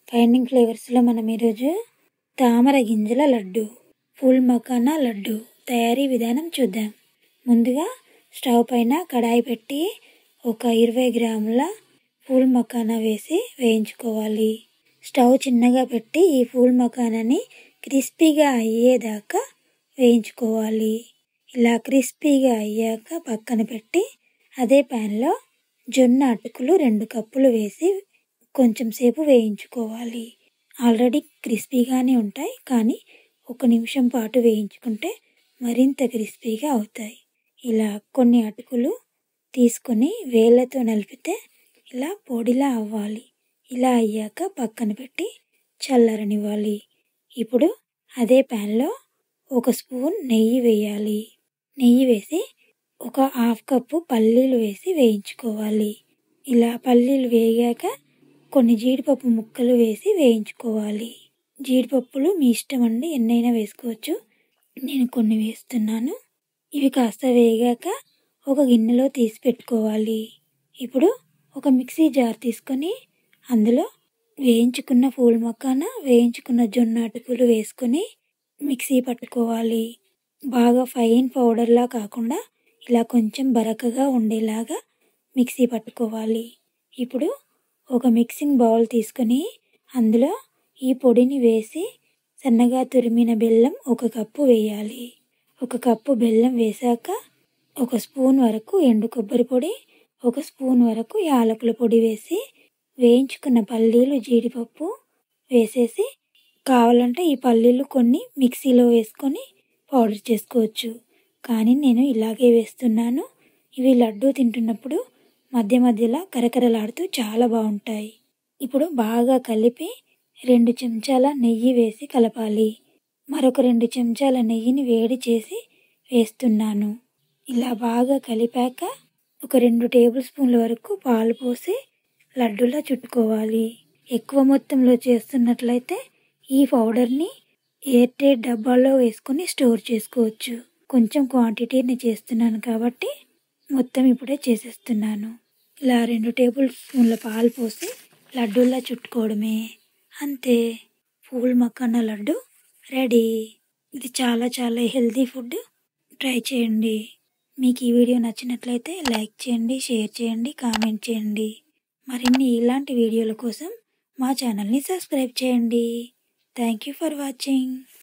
finding ఫ్లేవర్స్లో మనం ఈరోజు తామర గింజల లడ్డు ఫుల్ మకానా లడ్డు తయారీ విధానం చూద్దాం ముందుగా స్టవ్ పైన కడాయి పెట్టి ఒక ఇరవై గ్రాముల ఫూల్ మకానా వేసి వేయించుకోవాలి స్టవ్ చిన్నగా పెట్టి ఈ ఫూల్ మకానాని క్రిస్పీగా అయ్యేదాకా వేయించుకోవాలి ఇలా క్రిస్పీగా అయ్యాక పక్కన పెట్టి అదే ప్యాన్లో జొన్న అటుకులు రెండు కప్పులు వేసి కొంచెం సేపు వేయించుకోవాలి ఆల్రెడీ క్రిస్పీగానే ఉంటాయి కానీ ఒక నిమిషం పాటు వేయించుకుంటే మరింత క్రిస్పీగా అవుతాయి ఇలా కొన్ని అటుకులు తీసుకొని వేళ్ళతో నలిపితే ఇలా పొడిలా అవ్వాలి ఇలా అయ్యాక పక్కన పెట్టి చల్లరనివ్వాలి ఇప్పుడు అదే ప్యాన్లో ఒక స్పూన్ నెయ్యి వేయాలి నెయ్యి వేసి ఒక హాఫ్ కప్పు పల్లీలు వేసి వేయించుకోవాలి ఇలా పల్లీలు వేగాక కొన్ని జీడిపప్పు ముక్కలు వేసి వేయించుకోవాలి జీడిపప్పులు మీ ఇష్టం అండి ఎన్నైనా వేసుకోవచ్చు నేను కొన్ని వేస్తున్నాను ఇవి కాస్త వేగాక ఒక గిన్నెలో తీసి పెట్టుకోవాలి ఇప్పుడు ఒక మిక్సీ జార్ తీసుకొని అందులో వేయించుకున్న పూల మొక్కన వేయించుకున్న జొన్న అటుకులు వేసుకొని మిక్సీ పట్టుకోవాలి బాగా ఫైన్ పౌడర్లా కాకుండా ఇలా కొంచెం బరకగా ఉండేలాగా మిక్సీ పట్టుకోవాలి ఇప్పుడు ఒక మిక్సింగ్ బౌల్ తీసుకొని అందులో ఈ పొడిని వేసి సన్నగా తురిమిన బెల్లం ఒక కప్పు వేయాలి ఒక కప్పు బెల్లం వేశాక ఒక స్పూన్ వరకు ఎండు కొబ్బరి పొడి ఒక స్పూన్ వరకు యాలకుల పొడి వేసి వేయించుకున్న పల్లీలు జీడిపప్పు వేసేసి కావాలంటే ఈ పల్లీలు కొన్ని మిక్సీలో వేసుకొని పౌడర్ చేసుకోవచ్చు కానీ నేను ఇలాగే వేస్తున్నాను ఇవి లడ్డు తింటున్నప్పుడు మధ్య మధ్యలో కరకరలాడుతూ చాలా బాగుంటాయి ఇప్పుడు బాగా కలిపి రెండు చెంచాల నెయ్యి వేసి కలపాలి మరొక రెండు చెంచాల నెయ్యిని వేడి చేసి వేస్తున్నాను ఇలా బాగా కలిపాక ఒక రెండు టేబుల్ స్పూన్ల వరకు పాలు పోసి లడ్డూలా చుట్టుకోవాలి ఎక్కువ మొత్తంలో చేస్తున్నట్లయితే ఈ పౌడర్ని ఎయిర్ టైట్ డబ్బాలో వేసుకొని స్టోర్ చేసుకోవచ్చు కొంచెం క్వాంటిటీని చేస్తున్నాను కాబట్టి మొత్తం ఇప్పుడే చేసేస్తున్నాను ఇలా రెండు టేబుల్ స్పూన్ల పాలు పోసి లడ్డూలా చుట్టుకోవడమే అంతే పూల్ మక్కన్న లడ్డు రెడీ ఇది చాలా చాలా హెల్తీ ఫుడ్ ట్రై చేయండి మీకు ఈ వీడియో నచ్చినట్లయితే లైక్ చేయండి షేర్ చేయండి కామెంట్ చేయండి మరిన్ని ఇలాంటి వీడియోల కోసం మా ఛానల్ని సబ్స్క్రైబ్ చేయండి థ్యాంక్ యూ ఫర్ వాచింగ్